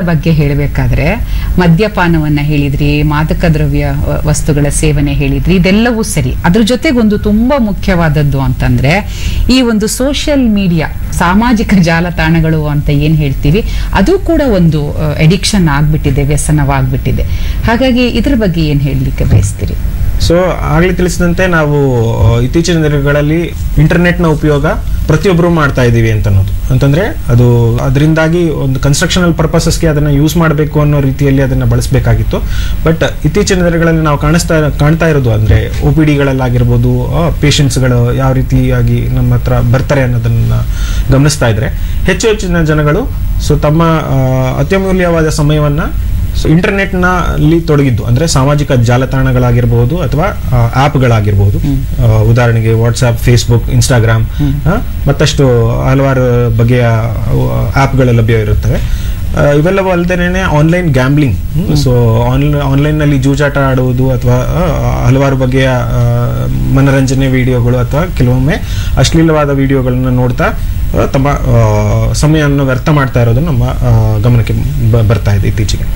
ಬಗ್ಗೆ ಹೇಳಬೇಕಾದ್ರೆ ಮದ್ಯಪಾನವನ್ನ ಹೇಳಿದ್ರಿ ಮಾದಕ ದ್ರವ್ಯ ವ- ವಸ್ತುಗಳ ಸೇವನೆ ಹೇಳಿದ್ರಿ ಇದೆಲ್ಲವೂ ಸರಿ ಅದ್ರ ಜೊತೆಗೆ ಒಂದು ತುಂಬಾ ಮುಖ್ಯವಾದದ್ದು ಅಂತಂದ್ರೆ ಈ ಒಂದು ಸೋಷಿಯಲ್ ಮೀಡಿಯಾ ಸಾಮಾಜಿಕ ಜಾಲತಾಣಗಳು ಅಂತ ಏನ್ ಹೇಳ್ತೀವಿ ಅದು ಕೂಡ ಒಂದು ಎಡಿಕ್ಷನ್ ಆಗ್ಬಿಟ್ಟಿದೆ ವ್ಯಸನವಾಗ್ಬಿಟ್ಟಿದೆ ಹಾಗಾಗಿ ಇದ್ರ ಬಗ್ಗೆ ಏನ್ ಹೇಳಲಿಕ್ಕೆ ಬಯಸ್ತೀರಿ ಸೊ ಆಗ್ಲೇ ತಿಳಿಸಿದಂತೆ ನಾವು ಆ, ಇತ್ತೀಚಿನ ದಿನಗಳಲ್ಲಿ ಇಂಟರ್ನೆಟ್ನ ಉಪಯೋಗ ಪ್ರತಿಯೊಬ್ಬರು ಮಾಡ್ತಾ ಇದ್ದೀವಿ ಅಂತ ಅನ್ನೋದು ಅಂತಂದ್ರೆ ಅದು ಅದರಿಂದಾಗಿ ಒಂದು ಕನ್ಸ್ಟ್ರಕ್ಷನಲ್ ಪರ್ಪಸಸ್ಗೆ ಅದನ್ನ ಯೂಸ್ ಮಾಡಬೇಕು ಅನ್ನೋ ರೀತಿಯಲ್ಲಿ ಅದನ್ನ ಬಳಸಬೇಕಾಗಿತ್ತು ಬಟ್ ಇತ್ತೀಚಿನ ದಿನಗಳಲ್ಲಿ ನಾವು ಕಾಣಿಸ್ತಾ ಕಾಣ್ತಾ ಇರೋದು ಅಂದ್ರೆ ಒ ಪಿ ಡಿಗಳಲ್ಲಾಗಿರ್ಬೋದು ಪೇಷಂಟ್ಸ್ಗಳು ಯಾವ ರೀತಿಯಾಗಿ ನಮ್ಮ ಹತ್ರ ಬರ್ತಾರೆ ಅನ್ನೋದನ್ನ ಗಮನಿಸ್ತಾ ಇದ್ರೆ ಹೆಚ್ಚು ಹೆಚ್ಚಿನ ಜನಗಳು ಸೊ ತಮ್ಮ ಆ, ಅತ್ಯಮೂಲ್ಯವಾದ ಸಮಯವನ್ನ ಸೊ ಇಂಟರ್ನೆಟ್ನಲ್ಲಿ ತೊಡಗಿದ್ದು ಅಂದ್ರೆ ಸಾಮಾಜಿಕ ಜಾಲತಾಣಗಳಾಗಿರ್ಬೋದು ಅಥವಾ ಆ್ಯಪ್ಗಳಾಗಿರ್ಬೋದು ಉದಾಹರಣೆಗೆ ವಾಟ್ಸ್ಆಪ್ ಫೇಸ್ಬುಕ್ ಇನ್ಸ್ಟಾಗ್ರಾಮ್ ಮತ್ತಷ್ಟು ಹಲವಾರು ಬಗೆಯ ಆ್ಯಪ್ಗಳು ಲಭ್ಯ ಇರುತ್ತವೆ ಆ, ಇವೆಲ್ಲವೂ ಅಲ್ಲದೇನೆ ಆನ್ಲೈನ್ ಗ್ಯಾಮ್ಲಿಂಗ್ ಸೊ ಆನ್ಲೈನ್ ನಲ್ಲಿ ಜೂಜಾಟ ಆಡುವುದು ಅಥವಾ ಆ, ಹಲವಾರು ಬಗೆಯ ಆ, ಮನರಂಜನೆ ವಿಡಿಯೋಗಳು ಅಥವಾ ಕೆಲವೊಮ್ಮೆ ಅಶ್ಲೀಲವಾದ ವಿಡಿಯೋಗಳನ್ನ ನೋಡ್ತಾ ಆ, ತಮ್ಮ ಆ, ಸಮಯವನ್ನು ವ್ಯರ್ಥ ಮಾಡ್ತಾ ಇರೋದು ನಮ್ಮ ಆ, ಗಮನಕ್ಕೆ ಬ- ಬರ್ತಾ ಇದೆ ಇತ್ತೀಚೆಗೆ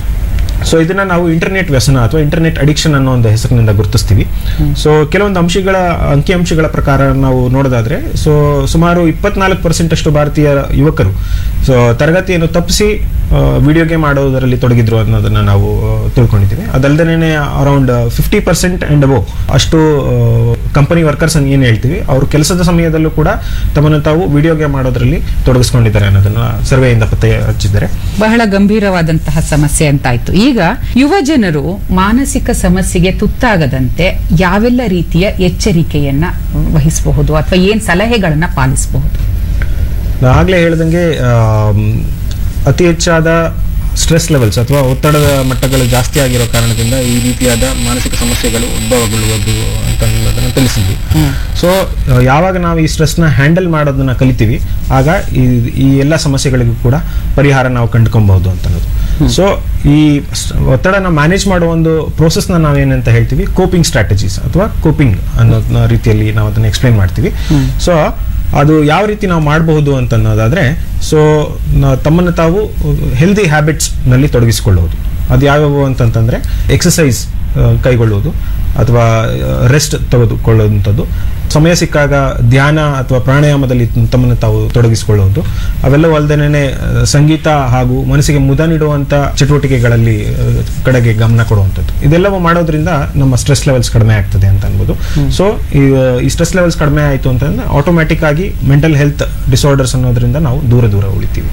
ಸೊ ಇದನ್ನ ನಾವು ಇಂಟರ್ನೆಟ್ ವ್ಯಸನ ಅಥವಾ ಇಂಟರ್ನೆಟ್ ಅಡಿಕ್ಷನ್ ಅನ್ನೋ ಒಂದು ಹೆಸರಿನಿಂದ ಗುರುತಿಸ್ತೀವಿ ಸೊ ಕೆಲವೊಂದು ಅಂಶಗಳ ಅಂಕಿಅಂಶಗಳ ಪ್ರಕಾರ ನಾವು ನೋಡೋದಾದ್ರೆ ಸೊ ಸುಮಾರು ಇಪ್ಪತ್ನಾಲ್ಕು ಪರ್ಸೆಂಟ್ ಅಷ್ಟು ಭಾರತೀಯ ಯುವಕರು ಸೊ ತರಗತಿಯನ್ನು ತಪ್ಪಿಸಿ ವಿಡಿಯೋ ಗೇಮ್ ಆಡೋದರಲ್ಲಿ ತೊಡಗಿದ್ರು ಅನ್ನೋದನ್ನ ನಾವು ಆ, ತಿಳ್ಕೊಂಡಿದ್ದೀವಿ ಅದಲ್ಲದೆ around fifty percent and above ಅಷ್ಟು ಕಂಪನಿ ವರ್ಕರ್ಸ್ ಅಂತ ಏನು ಹೇಳ್ತೀವಿ ಅವರು ಕೆಲಸದ ಸಮಯದಲ್ಲೂ ಕೂಡ ತಮ್ಮನ್ನು ತಾವು ವಿಡಿಯೋ ಗೇಮ್ ಆಡೋದ್ರಲ್ಲಿ ತೊಡಗಿಸ್ಕೊಂಡಿದ್ದಾರೆ ಅನ್ನೋದನ್ನ ಸರ್ವೆಯಿಂದ ಪತ್ತೆ ಹಚ್ಚಿದ್ದಾರೆ ಬಹಳ ಗಂಭೀರವಾದಂತಹ ಸಮಸ್ಯೆ ಅಂತಾಯ್ತು ಈಗ ಯುವ ಜನರು ಮಾನಸಿಕ ಸಮಸ್ಯೆಗೆ ತುತ್ತಾಗದಂತೆ ಯಾವೆಲ್ಲ ರೀತಿಯ ಎಚ್ಚರಿಕೆಯನ್ನ ವಹಿಸಬಹುದು ಅಥವಾ ಏನ್ ಸಲಹೆಗಳನ್ನ ಪಾಲಿಸಬಹುದು ನಾ ಆಗ್ಲೇ ಹೇಳ್ದಂಗೆ ಆಮ್, ಅತಿ ಹೆಚ್ಚಾದ ಸ್ಟ್ರೆಸ್ ಲೆವೆಲ್ಸ್ ಅಥವಾ ಒತ್ತಡದ ಮಟ್ಟಗಳು ಜಾಸ್ತಿ ಆಗಿರೋ ಕಾರಣದಿಂದ ಈ ರೀತಿಯಾದ ಮಾನಸಿಕ ಸಮಸ್ಯೆಗಳು ಉದ್ಭವಗೊಳ್ಳುವುದು ಅಂತ ಅನ್ನೋದನ್ನ ತಿಳಿಸಿದ್ವಿ ಸೊ ಯಾವಾಗ ನಾವು ಈ ಸ್ಟ್ರೆಸ್ನ ಹ್ಯಾಂಡಲ್ ಮಾಡೋದನ್ನ ಕಲಿತೀವಿ ಆಗ ಈ ಈ ಎಲ್ಲ ಸಮಸ್ಯೆಗಳಿಗೂ ಕೂಡ ಪರಿಹಾರ ನಾವು ಕಂಡುಕೊಬಹುದು ಅಂತ ಅನ್ನೋದು ಸೊ ಈ ಸ್- ಒತ್ತಡನ ಮ್ಯಾನೇಜ್ ಮಾಡುವ ಒಂದು ಪ್ರೋಸೆಸ್ನ ನಾವೇನಂತ ಹೇಳ್ತೀವಿ ಕೋಪಿಂಗ್ ಸ್ಟ್ರಾಟಜೀಸ್ ಅಥವಾ ಕೋಪಿಂಗ್ ಅನ್ನೋ ರೀತಿಯಲ್ಲಿ ನಾವು ಅದನ್ನ ಎಕ್ಸ್ಪ್ಲೈನ್ ಮಾಡ್ತೀವಿ ಸೊ ಅದು ಯಾವ ರೀತಿ ನಾವು ಮಾಡಬಹುದು ಅಂತ ಅನ್ನೋದಾದ್ರೆ ಸೊ ತಮ್ಮನ್ನು ತಾವು ಹೆಲ್ದಿ ಹ್ಯಾಬಿಟ್ಸ್ ನಲ್ಲಿ ತೊಡಗಿಸಿಕೊಳ್ಳುವುದು ಅದು ಯಾವ್ಯಾವು ಅಂತಂತಂದ್ರೆ ಎಕ್ಸಸೈಸ್ ಕೈಗೊಳ್ಳುವುದು ಅಥವಾ ರೆಸ್ಟ್ ತೆಗೆದುಕೊಳ್ಳುವಂಥದ್ದು ಸಮಯ ಸಿಕ್ಕಾಗ ಧ್ಯಾನ ಅಥವಾ ಪ್ರಾಣಾಯಾಮದಲ್ಲಿ ತಮ್ಮನ್ನು ತಾವು ತೊಡಗಿಸಿಕೊಳ್ಳುವುದು ಅವೆಲ್ಲವೂ ಅಲ್ಲದೇನೆ ಸಂಗೀತ ಹಾಗೂ ಮನಸ್ಸಿಗೆ ಮುದ ನೀಡುವಂಥ ಚಟುವಟಿಕೆಗಳಲ್ಲಿ ಆ, ಕಡೆಗೆ ಗಮನ ಕೊಡುವಂಥದ್ದು ಇದೆಲ್ಲವೂ ಮಾಡೋದ್ರಿಂದ ನಮ್ಮ ಸ್ಟ್ರೆಸ್ ಲೆವೆಲ್ಸ್ ಕಡಿಮೆ ಆಗ್ತದೆ ಅಂತ ಅನ್ಬೋದು ಸೊ ಈ ಸ್ಟ್ರೆಸ್ ಲೆವೆಲ್ಸ್ ಕಡಿಮೆ ಆಯಿತು ಅಂತಂದ್ರೆ ಆಟೋಮ್ಯಾಟಿಕ್ ಆಗಿ ಮೆಂಟಲ್ ಹೆಲ್ತ್ ಡಿಸಾರ್ಡರ್ಸ್ ಅನ್ನೋದ್ರಿಂದ ನಾವು ದೂರ ದೂರ ಉಳಿತೀವಿ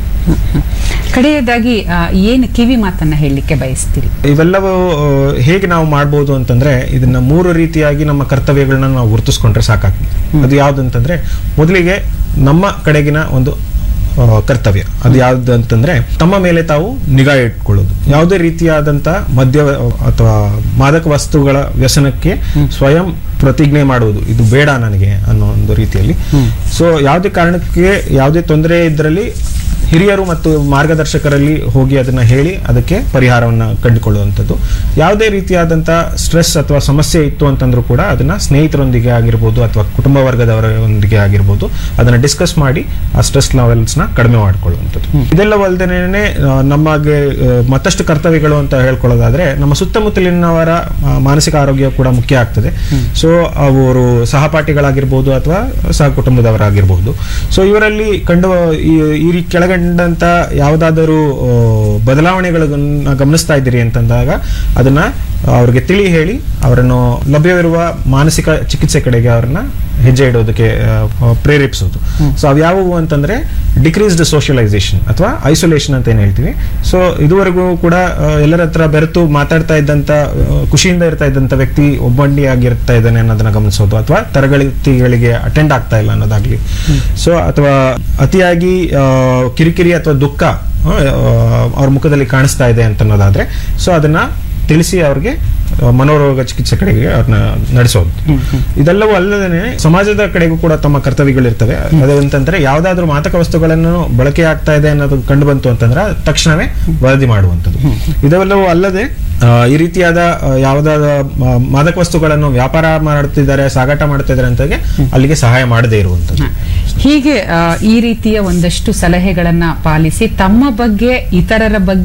ಕಡೆಯದಾಗಿ ಆ, ಏನು ಕಿವಿ ಮಾತನ್ನ ಹೇಳಲಿಕ್ಕೆ ಬಯಸ್ತೀರಿ ಇವೆಲ್ಲವೂ ಆ, ಹೇಗೆ ನಾವು ಮಾಡ್ಬೋದು ಅಂತಂದ್ರೆ ಇದನ್ನ ಮೂರು ರೀತಿಯಾಗಿ ನಮ್ಮ ಕರ್ತವ್ಯಗಳನ್ನ ನಾವು ಗುರುತಿಸ್ಕೊಂಡ್ರೆ ಸಾಕಾಗ್ತದೆ ಅದು ಯಾವ್ದು ಅಂತಂದ್ರೆ ಮೊದಲಿಗೆ ನಮ್ಮ ಕಡೆಗಿನ ಒಂದು ಆ, ಕರ್ತವ್ಯ ಅದು ಯಾವ್ದು ಅಂತಂದ್ರೆ ತಮ್ಮ ಮೇಲೆ ತಾವು ನಿಗಾ ಇಟ್ಕೊಳ್ಳೋದು ಯಾವುದೇ ರೀತಿಯಾದಂತ ಮದ್ಯ ಅಥವಾ ಮಾದಕ ವಸ್ತುಗಳ ವ್ಯಸನಕ್ಕೆ ಸ್ವಯಂ ಪ್ರತಿಜ್ಞೆ ಮಾಡುವುದು ಇದು ಬೇಡ ನನಗೆ ಅನ್ನೋ ಒಂದು ರೀತಿಯಲ್ಲಿ ಸೊ ಯಾವುದೇ ಕಾರಣಕ್ಕೆ ಯಾವುದೇ ತೊಂದರೆ ಇದ್ರಲ್ಲಿ ಹಿರಿಯರು ಮತ್ತು ಮಾರ್ಗದರ್ಶಕರಲ್ಲಿ ಹೋಗಿ ಅದನ್ನ ಹೇಳಿ ಅದಕ್ಕೆ ಪರಿಹಾರವನ್ನ ಕಂಡುಕೊಳ್ಳುವಂಥದ್ದು ಯಾವುದೇ ರೀತಿಯಾದಂಥ ಸ್ಟ್ರೆಸ್ ಅಥವಾ ಸಮಸ್ಯೆ ಇತ್ತು ಅಂತಂದ್ರೂ ಕೂಡ ಅದನ್ನ ಸ್ನೇಹಿತರೊಂದಿಗೆ ಆಗಿರ್ಬೋದು ಅಥವಾ ಕುಟುಂಬ ವರ್ಗದವರೊಂದಿಗೆ ಆಗಿರ್ಬೋದು ಅದನ್ನ ಡಿಸ್ಕಸ್ ಮಾಡಿ ಆ ಸ್ಟ್ರೆಸ್ ಲೆವೆಲ್ಸ್ನ ಕಡಿಮೆ ಮಾಡಿಕೊಳ್ಳುವಂಥದ್ದು ಇದೆಲ್ಲವಲ್ಲದೇನೆ ನಮಗೆ ಆ, ಮತ್ತಷ್ಟು ಕರ್ತವ್ಯಗಳು ಅಂತ ಹೇಳ್ಕೊಳ್ಳೋದಾದ್ರೆ ನಮ್ಮ ಸುತ್ತಮುತ್ತಲಿನವರ ಆ, ಮಾನಸಿಕ ಆರೋಗ್ಯ ಕೂಡ ಮುಖ್ಯ ಆಗ್ತದೆ ಸೊ ಅವರು ಸಹಪಾಠಿಗಳಾಗಿರ್ಬೋದು ಅಥವಾ ಸಹ ಕುಟುಂಬದವರಾಗಿರ್ಬೋದು ಸೊ ಇವರಲ್ಲಿ ಕಂಡು ಈ ಈ ರೀ- ಕೆಳಗಂಡಂತ ಯಾವುದಾದರೂ ಆ, ಬದಲಾವಣೆಗಳನ್ನ ಗಮನಿಸ್ತಾ ಇದ್ದೀರಿ ಅಂತಂದಾಗ ಅದನ್ನ ಅವ್ರಿಗೆ ತಿಳಿ ಹೇಳಿ ಅವರನ್ನು ಲಭ್ಯವಿರುವ ಮಾನಸಿಕ ಚಿಕಿತ್ಸೆ ಕಡೆಗೆ ಅವ್ರನ್ನ ಹೆಜ್ಜೆ ಇಡೋದಕ್ಕೆ ಆ, ಪ್ರೇರೇಪಿಸೋದು ಸೊ ಅವು ಯಾವುವು ಅಂತಂದ್ರೆ ಡಿಕ್ರೀಸ್ಡ್ ಸೋಷಿಯಲೈಸೇಷನ್ ಅಥವಾ ಐಸೋಲೇಷನ್ ಅಂತ ಏನು ಹೇಳ್ತೀವಿ ಸೊ ಇದುವರೆಗೂ ಕೂಡ ಆ, ಎಲ್ಲರ ಹತ್ರ ಬೆರೆತು ಮಾತಾಡ್ತಾ ಇದ್ದಂತ ಆ, ಖುಷಿಯಿಂದ ಇರ್ತಾ ಇದ್ದಂತ ವ್ಯಕ್ತಿ ಒಬ್ಬಂಟಿಯಾಗಿರ್ತಾ ಇದ್ದಾನೆ ಅನ್ನೋದನ್ನ ಗಮನಿಸೋದು ಅಥವಾ ತರಗತಿಗಳಿಗೆ ಅಟೆಂಡ್ ಆಗ್ತಾ ಇಲ್ಲ ಅನ್ನೋದಾಗ್ಲಿ ಸೊ ಅಥವಾ ಅತಿಯಾಗಿ ಆ, ಕಿರಿಕಿರಿ ಅಥವಾ ದುಃಖ ಆ, ಅವ್ರ ಮುಖದಲ್ಲಿ ಕಾಣಿಸ್ತಾ ಇದೆ ಅಂತ ಅನ್ನೋದಾದ್ರೆ ಸೊ ಅದನ್ನ ತಿಳಿಸಿ ಅವ್ರಿಗೆ ಆ, ಮನೋರೋಗ ಚಿಕಿತ್ಸೆ ಕಡೆಗೆ ಅವ್ರನ್ನ ನಡೆಸೋದು ಇದೆಲ್ಲವೂ ಅಲ್ಲದೇ ಸಮಾಜದ ಕಡೆಗೂ ಕೂಡ ತಮ್ಮ ಕರ್ತವ್ಯಗಳಿರ್ತವೆ ಅದಂತಂದ್ರೆ ಯಾವ್ದಾದ್ರು ಮಾದಕ ವಸ್ತುಗಳನ್ನು ಬಳಕೆ ಆಗ್ತಾ ಇದೆ ಅನ್ನೋದು ಕಂಡು ಬಂತು ಅಂತಂದ್ರೆ ತಕ್ಷಣವೇ ವರದಿ ಮಾಡುವಂಥದ್ದು ಇದೆಲ್ಲವೂ ಅಲ್ಲದೆ ಆ, ಈ ರೀತಿಯಾದ ಆ, ಯಾವ್ದಾದ ಮ- ಮಾದಕ ವಸ್ತುಗಳನ್ನು ವ್ಯಾಪಾರ ಮಾಡ್ತಿದ್ದಾರೆ ಸಾಗಾಟ ಮಾಡ್ತಿದ್ದಾರೆ ಅಂತಾಗೆ ಅಲ್ಲಿಗೆ ಸಹಾಯ ಮಾಡದೇ ಇರುವಂಥದ್ದು ಹೀಗೆ ಆ, ಈ ರೀತಿಯ ಒಂದಷ್ಟು ಸಲಹೆಗಳನ್ನ ಪಾಲಿಸಿ ತಮ್ಮ ಬಗ್ಗೆ ಇತರರ ಬಗ್ಗೆ